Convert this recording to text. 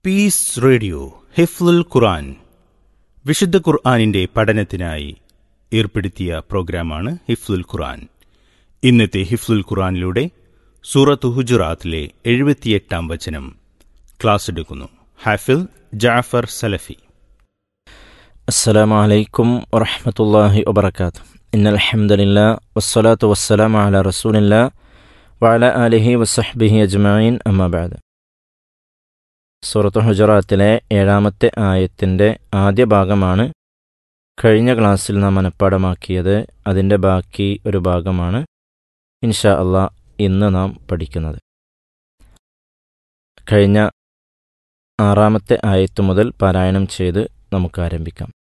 piece radio ഹിഫ്ലുൽ ഖുർആൻ വിശുദ്ധ ഖുർആാനിന്റെ പഠനത്തിനായി ഏർപ്പെടുത്തിയ പ്രോഗ്രാമാണ് ഹിഫ്ലുൽ ഖുർആൻ ഇന്നത്തെ ഹിഫ്ലുൽ ഖുർആനിലൂടെ സൂറത്ത് ഹുജുറാത്തിലെ എഴുപത്തിയെട്ടാം വചനം ക്ലാസ് എടുക്കുന്നു ഹാഫിൽ ജാഫർ സലഫി السلام عليكم ورحمة الله وبركاته إن الحمد لله والصلاة والسلام على رسول الله وعلى آله وصحبه أجمعين أما بعد സൂറത്ത് ഹുജറാത്തിലെ ഏഴാമത്തെ ആയത്തിൻ്റെ ആദ്യ ഭാഗമാണ് കഴിഞ്ഞ ക്ലാസ്സിൽ നാം മനഃപ്പാടമാക്കിയത് അതിൻ്റെ ബാക്കി ഒരു ഭാഗമാണ് ഇൻഷാ അള്ളാ ഇന്ന് നാം പഠിക്കുന്നത് കഴിഞ്ഞ ആറാമത്തെ ആയത്ത് മുതൽ പാരായണം ചെയ്ത് നമുക്ക് ആരംഭിക്കാം